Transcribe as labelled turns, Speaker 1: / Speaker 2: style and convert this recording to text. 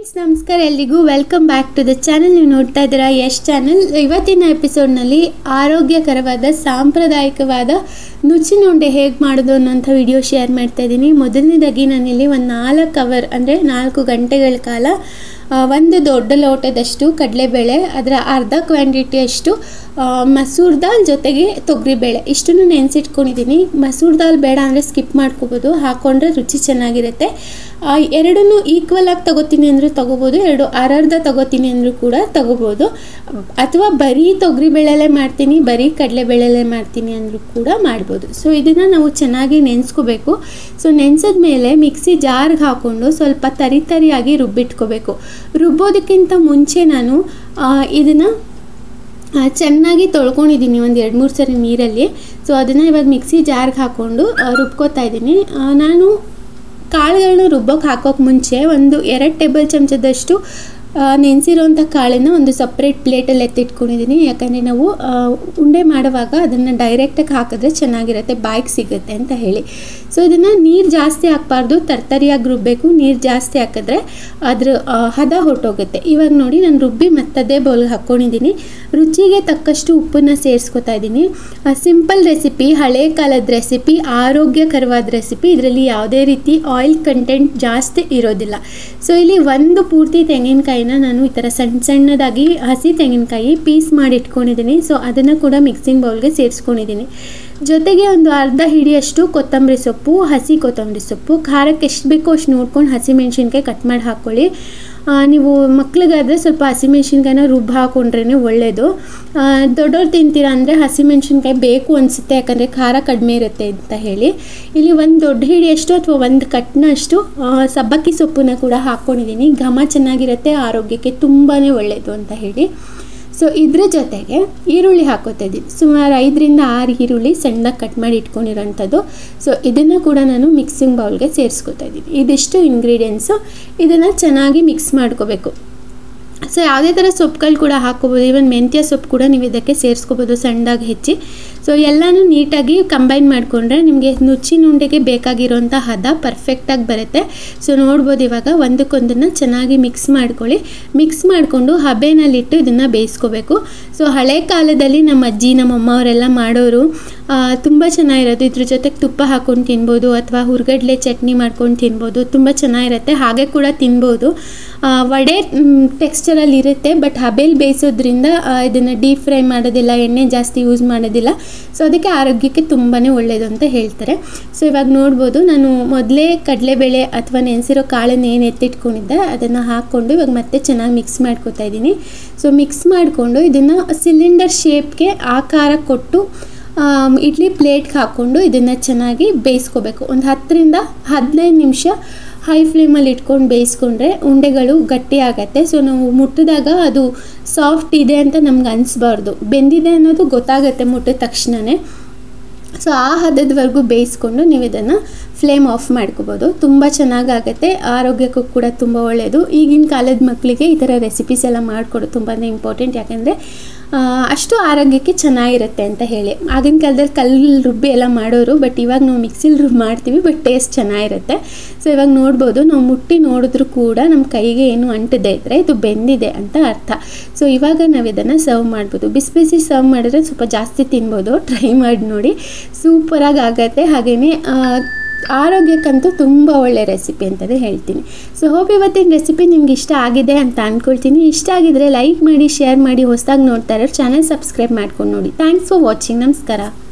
Speaker 1: friends ನಮಸ್ಕಾರ ಎಲ್ರಿಗೂ welcome back to the channel ನೀವು ನೋಡ್ತಾ ಇದ್ದೀರಾ ಯಶ್ ಚಾನಲ್ ಇವತ್ತಿನ ಎಪಿಸೋಡ್ನಲ್ಲಿ ಆರೋಗ್ಯಕರವಾದ ಸಾಂಪ್ರದಾಯಿಕವಾದ ನುಚ್ಚಿನುಂಡೆ ಹೇಗೆ ಮಾಡೋದು ಅನ್ನೋಂಥ ವಿಡಿಯೋ ಶೇರ್ ಮಾಡ್ತಾ ಇದ್ದೀನಿ ಮೊದಲನೇದಾಗಿ ನಾನಿಲ್ಲಿ ಒಂದು ನಾಲ್ಕು ಅವರ್ ಅಂದರೆ ನಾಲ್ಕು ಗಂಟೆಗಳ ಕಾಲ ಆ, ಒಂದು ದೊಡ್ಡ ಲೋಟದಷ್ಟು ಕಡಲೆಬೇಳೆ ಅದರ ಅರ್ಧ ಕ್ವಾಂಟಿಟಿಯಷ್ಟು ಆ, ಮಸೂರ್ ದಾಲ್ ಜೊತೆಗೆ ತೊಗರಿಬೇಳೆ ಇಷ್ಟನ್ನು ನೆನೆಸಿಟ್ಕೊಂಡಿದ್ದೀನಿ ಮಸೂರ್ ದಾಲ್ ಬೇಡ ಅಂದರೆ ಸ್ಕಿಪ್ ಮಾಡ್ಕೋಬೋದು ಹಾಕ್ಕೊಂಡ್ರೆ ರುಚಿ ಚೆನ್ನಾಗಿರುತ್ತೆ ಆ, ಎರಡನ್ನೂ ಈಕ್ವಲ್ ಆಗಿ ತಗೋತೀನಿ ಅಂದರೂ ತಗೋಬೋದು ಎರಡು ಅರ್ಧ ತಗೋತೀನಿ ಅಂದರೂ ಕೂಡ ತಗೋಬೋದು ಅಥವಾ ಬರೀ ತೊಗರಿಬೇಳೆಲೆ ಮಾಡ್ತೀನಿ ಬರೀ ಕಡಲೆಬೇಳೆಲೆ ಮಾಡ್ತೀನಿ ಅಂದರೂ ಕೂಡ ಮಾಡ್ಬೋದು ಸೊ ಇದನ್ನು ನಾವು ಚೆನ್ನಾಗಿ ನೆನೆಸ್ಕೋಬೇಕು ಸೊ ನೆನೆಸಿದ ಮೇಲೆ ಮಿಕ್ಸಿ ಜಾರ್ಗೆ ಹಾಕ್ಕೊಂಡು ಸ್ವಲ್ಪ ತರಿ ತರಿಯಾಗಿ ರುಬ್ಬಿಟ್ಕೋಬೇಕು ರುಬ್ಬೋದಕ್ಕಿಂತ ಮುಂಚೆ ನಾನು ಇದನ್ನು ಆ, ಚೆನ್ನಾಗಿ ತೊಳ್ಕೊಂಡಿದ್ದೀನಿ ಒಂದು ಎರಡು ಮೂರು ಸರಿ ನೀರಲ್ಲಿ ಸೊ ಅದನ್ನು ಇವಾಗ ಮಿಕ್ಸಿ ಜಾರ್ಗೆ ಹಾಕ್ಕೊಂಡು ಆ, ರುಬ್ಕೋತಾ ಇದ್ದೀನಿ ಆ, ನಾನು ಕಾಳುಗಳನ್ನ ರುಬ್ಬೋಕೆ ಹಾಕೋಕೆ ಮುಂಚೆ ಒಂದು ಎರಡು ಟೇಬಲ್ ಚಮಚದಷ್ಟು ನೆನೆಸಿರೋಂಥ ಕಾಳನ್ನು ಒಂದು ಸಪ್ರೇಟ್ ಪ್ಲೇಟಲ್ಲಿ ಎತ್ತಿಟ್ಕೊಂಡಿದ್ದೀನಿ ಯಾಕಂದರೆ ನಾವು ಆ, ಉಂಡೆ ಮಾಡುವಾಗ ಅದನ್ನು ಡೈರೆಕ್ಟಾಗಿ ಹಾಕಿದ್ರೆ ಚೆನ್ನಾಗಿರುತ್ತೆ ಬಾಯ್ಗೆ ಸಿಗುತ್ತೆ ಅಂತ ಹೇಳಿ ಸೊ ಇದನ್ನು ನೀರು ಜಾಸ್ತಿ ಹಾಕ್ಬಾರ್ದು ತರ್ತರಿಯಾಗಿ ರುಬ್ಬಬೇಕು ನೀರು ಜಾಸ್ತಿ ಹಾಕಿದ್ರೆ ಅದ್ರ ಆ, ಹದ ಹೊರಟೋಗುತ್ತೆ ಇವಾಗ ನೋಡಿ ನಾನು ರುಬ್ಬಿ ಮತ್ತದೇ ಬೌಲ್ಗೆ ಹಾಕ್ಕೊಂಡಿದ್ದೀನಿ ರುಚಿಗೆ ತಕ್ಕಷ್ಟು ಉಪ್ಪನ್ನು ಸೇರಿಸ್ಕೊತಾ ಇದ್ದೀನಿ ಸಿಂಪಲ್ ರೆಸಿಪಿ ಹಳೆ ಕಾಲದ ರೆಸಿಪಿ ಆರೋಗ್ಯಕರವಾದ ರೆಸಿಪಿ ಇದರಲ್ಲಿ ಯಾವುದೇ ರೀತಿ ಆಯಿಲ್ ಕಂಟೆಂಟ್ ಜಾಸ್ತಿ ಇರೋದಿಲ್ಲ ಸೊ ಇಲ್ಲಿ ಒಂದು ಪೂರ್ತಿ ತೆಂಗಿನಕಾಯಿನ ನಾನು ಈ ಥರ ಸಣ್ಣ ಸಣ್ಣದಾಗಿ ಹಸಿ ತೆಂಗಿನಕಾಯಿ ಪೀಸ್ ಮಾಡಿ ಇಟ್ಕೊಂಡಿದ್ದೀನಿ ಸೊ ಅದನ್ನು ಕೂಡ ಮಿಕ್ಸಿಂಗ್ ಬೌಲ್ಗೆ ಸೇರಿಸ್ಕೊಂಡಿದ್ದೀನಿ ಜೊತೆಗೆ ಒಂದು ಅರ್ಧ ಹಿಡಿಯಷ್ಟು ಕೊತ್ತಂಬರಿ ಸೊಪ್ಪು ಹಸಿ ಕೊತ್ತಂಬರಿ ಸೊಪ್ಪು ಖಾರಕ್ಕೆ ಎಷ್ಟು ಬೇಕೋ ಅಷ್ಟು ನೋಡ್ಕೊಂಡು ಹಸಿಮೆಣ್ಸಿನ್ಕಾಯಿ ಕಟ್ ಮಾಡಿ ಹಾಕ್ಕೊಳ್ಳಿ ಆ, ನೀವು ಮಕ್ಳಿಗಾದರೆ ಸ್ವಲ್ಪ ಹಸಿಮೆಣ್ಸಿನ್ಕಾಯಿನ ರುಬ್ಬಿ ಹಾಕೊಂಡ್ರೇ ಒಳ್ಳೆಯದು ದೊಡ್ಡವ್ರು ತಿಂತೀರಾ ಅಂದರೆ ಹಸಿಮೆಣ್ಸಿನ್ಕಾಯಿ ಬೇಕು ಅನಿಸುತ್ತೆ ಯಾಕಂದರೆ ಖಾರ ಕಡಿಮೆ ಇರುತ್ತೆ ಅಂತ ಹೇಳಿ ಇಲ್ಲಿ ಒಂದು ದೊಡ್ಡ ಹಿಡಿಯಷ್ಟು ಅಥವಾ ಒಂದು ಕಟ್ನಷ್ಟು ಆ, ಸಬ್ಬಕ್ಕಿ ಸೊಪ್ಪನ್ನ ಕೂಡ ಹಾಕ್ಕೊಂಡಿದ್ದೀನಿ ಘಮ ಚೆನ್ನಾಗಿರುತ್ತೆ ಆರೋಗ್ಯಕ್ಕೆ ತುಂಬಾ ಒಳ್ಳೆಯದು ಅಂತ ಹೇಳಿ ಸೊ ಇದ್ರ ಜೊತೆಗೆ ಈರುಳ್ಳಿ ಹಾಕೋತಾ ಇದ್ದೀನಿ ಸುಮಾರು ಐದರಿಂದ ಆರು ಈರುಳ್ಳಿ ಸಣ್ಣದಾಗಿ ಕಟ್ ಮಾಡಿ ಇಟ್ಕೊಂಡಿರೋಂಥದ್ದು ಸೊ ಇದನ್ನು ಕೂಡ ನಾನು ಮಿಕ್ಸಿಂಗ್ ಬೌಲ್ಗೆ ಸೇರಿಸ್ಕೊತಾ ಇದ್ದೀನಿ ಇದಿಷ್ಟು ಇಂಗ್ರೀಡಿಯೆಂಟ್ಸು ಇದನ್ನು ಚೆನ್ನಾಗಿ ಮಿಕ್ಸ್ ಮಾಡ್ಕೋಬೇಕು ಸೊ ಯಾವುದೇ ಥರ ಸೊಪ್ಪುಗಳು ಕೂಡ ಹಾಕ್ಕೋಬೋದು ಈವನ್ ಮೆಂತ್ಯ ಸೊಪ್ಪು ಕೂಡ ನೀವು ಇದಕ್ಕೆ ಸೇರಿಸ್ಕೋಬೋದು ಸಣ್ಣದಾಗಿ ಹೆಚ್ಚಿ ಸೊ ಎಲ್ಲನೂ ನೀಟಾಗಿ ಕಂಬೈನ್ ಮಾಡಿಕೊಂಡ್ರೆ ನಿಮಗೆ ನುಚ್ಚಿನ ಉಂಡೆಗೆ ಬೇಕಾಗಿರೋಂಥ ಹದ ಪರ್ಫೆಕ್ಟಾಗಿ ಬರುತ್ತೆ ಸೊ ನೋಡ್ಬೋದು ಇವಾಗ ಒಂದಕ್ಕೊಂದನ್ನು ಚೆನ್ನಾಗಿ ಮಿಕ್ಸ್ ಮಾಡ್ಕೊಳ್ಳಿ ಮಿಕ್ಸ್ ಮಾಡಿಕೊಂಡು ಹಬೆನಲ್ಲಿಟ್ಟು ಇದನ್ನು ಬೇಯಿಸ್ಕೋಬೇಕು ಸೊ ಹಳೆ ಕಾಲದಲ್ಲಿ ನಮ್ಮ ಅಜ್ಜಿ ನಮ್ಮ ಅಮ್ಮ ಅವರೆಲ್ಲ ಮಾಡೋರು ತುಂಬ ಚೆನ್ನಾಗಿರೋದು ಇದ್ರ ಜೊತೆಗೆ ತುಪ್ಪ ಹಾಕ್ಕೊಂಡು ತಿನ್ಬೋದು ಅಥವಾ ಹುರ್ಗಡ್ಲೆ ಚಟ್ನಿ ಮಾಡ್ಕೊಂಡು ತಿನ್ಬೋದು ತುಂಬ ಚೆನ್ನಾಗಿರುತ್ತೆ ಹಾಗೆ ಕೂಡ ತಿನ್ಬೋದು ಆ, ವಡೆ ಟೆಕ್ಸ್ಚರಲ್ಲಿ ಇರುತ್ತೆ ಬಟ್ ಹಬೇಲಿ ಬೇಯಿಸೋದ್ರಿಂದ ಇದನ್ನು ಡೀಪ್ ಫ್ರೈ ಮಾಡೋದಿಲ್ಲ ಎಣ್ಣೆ ಜಾಸ್ತಿ ಯೂಸ್ ಮಾಡೋದಿಲ್ಲ ಸೊ ಅದಕ್ಕೆ ಆರೋಗ್ಯಕ್ಕೆ ತುಂಬಾ ಒಳ್ಳೆಯದು ಅಂತ ಹೇಳ್ತಾರೆ ಸೊ ಇವಾಗ ನೋಡ್ಬೋದು ನಾನು ಮೊದಲೇ ಕಡಲೆಬೇಳೆ ಅಥವಾ ನೆನೆಸಿರೋ ಕಾಳನ್ನು ಏನು ಎತ್ತಿಟ್ಕೊಂಡಿದ್ದೆ ಅದನ್ನು ಹಾಕ್ಕೊಂಡು ಇವಾಗ ಮತ್ತೆ ಚೆನ್ನಾಗಿ ಮಿಕ್ಸ್ ಮಾಡ್ಕೊತಾ ಇದ್ದೀನಿ ಸೊ ಮಿಕ್ಸ್ ಮಾಡಿಕೊಂಡು ಇದನ್ನು ಸಿಲಿಂಡರ್ ಶೇಪ್ಗೆ ಆಕಾರ ಕೊಟ್ಟು ಆಮ್, ಇಡ್ಲಿ ಪ್ಲೇಟ್ಗೆ ಹಾಕ್ಕೊಂಡು ಇದನ್ನು ಚೆನ್ನಾಗಿ ಬೇಯಿಸ್ಕೋಬೇಕು ಒಂದು ಹತ್ತರಿಂದ ಹದಿನೈದು ನಿಮಿಷ ಹೈ ಫ್ಲೇಮಲ್ಲಿ ಇಟ್ಕೊಂಡು ಬೇಯಿಸ್ಕೊಂಡ್ರೆ ಉಂಡೆಗಳು ಗಟ್ಟಿ ಆಗತ್ತೆ ಸೊ ನಾವು ಮುಟ್ಟಿದಾಗ ಅದು ಸಾಫ್ಟ್ ಇದೆ ಅಂತ ನಮ್ಗೆ ಅನಿಸ್ಬಾರ್ದು ಬೆಂದಿದೆ ಅನ್ನೋದು ಗೊತ್ತಾಗುತ್ತೆ ಮುಟ್ಟಿದ ತಕ್ಷಣವೇ ಸೊ ಆ ಹದದವರೆಗೂ ಬೇಯಿಸ್ಕೊಂಡು ನೀವು ಇದನ್ನು ಫ್ಲೇಮ್ ಆಫ್ ಮಾಡ್ಕೋಬೋದು ತುಂಬ ಚೆನ್ನಾಗಾಗತ್ತೆ ಆರೋಗ್ಯಕ್ಕೂ ಕೂಡ ತುಂಬ ಒಳ್ಳೆಯದು ಈಗಿನ ಕಾಲದ ಮಕ್ಕಳಿಗೆ ಈ ಥರ ರೆಸಿಪೀಸ್ ಎಲ್ಲ ಮಾಡಿಕೊಡೋದು ತುಂಬಾ ಇಂಪಾರ್ಟೆಂಟ್ ಯಾಕೆಂದರೆ ಅಷ್ಟು ಆರೋಗ್ಯಕ್ಕೆ ಚೆನ್ನಾಗಿರುತ್ತೆ ಅಂತ ಹೇಳಿ ಆಗಿನ ಕಾಲದಲ್ಲಿ ಕಲ್ಲು ರುಬ್ಬಿ ಎಲ್ಲ ಮಾಡೋರು ಬಟ್ ಇವಾಗ ನಾವು ಮಿಕ್ಸಿಲಿ ರುಬ್ಬಿ ಮಾಡ್ತೀವಿ ಬಟ್ ಟೇಸ್ಟ್ ಚೆನ್ನಾಗಿರುತ್ತೆ ಸೊ ಇವಾಗ ನೋಡ್ಬೋದು ನಾವು ಮುಟ್ಟಿ ನೋಡಿದ್ರೂ ಕೂಡ ನಮ್ಮ ಕೈಗೆ ಏನು ಅಂಟದೆ ಇದ್ದರೆ ಇದು ಬೆಂದಿದೆ ಅಂತ ಅರ್ಥ ಸೊ ಇವಾಗ ನಾವು ಇದನ್ನು ಸರ್ವ್ ಮಾಡ್ಬೋದು ಬಿಸಿ ಬಿಸಿ ಸರ್ವ್ ಮಾಡಿದ್ರೆ ಸ್ವಲ್ಪ ಜಾಸ್ತಿ ತಿನ್ಬೋದು ಟ್ರೈ ಮಾಡಿ ನೋಡಿ ಸೂಪರಾಗಿ ಆಗತ್ತೆ ಹಾಗೆಯೇ ಆರೋಗ್ಯಕ್ಕಂತೂ ತುಂಬ ಒಳ್ಳೆ ರೆಸಿಪಿ ಅಂತಲೇ ಹೇಳ್ತೀನಿ ಸೊ ಹೋಪ್ ಇವತ್ತಿನ ರೆಸಿಪಿ ನಿಮ್ಗೆ ಇಷ್ಟ ಆಗಿದೆ ಅಂತ ಅಂದ್ಕೊಳ್ತೀನಿ ಇಷ್ಟ ಆಗಿದ್ರೆ ಲೈಕ್ ಮಾಡಿ ಶೇರ್ ಮಾಡಿ ಹೊಸದಾಗಿ ನೋಡ್ತಾ ಇರೋರು ಚಾನಲ್ ಸಬ್ಸ್ಕ್ರೈಬ್ ಮಾಡ್ಕೊಂಡು ನೋಡಿ ಥ್ಯಾಂಕ್ಸ್ ಫಾರ್ ವಾಚಿಂಗ್ ನಮಸ್ಕಾರ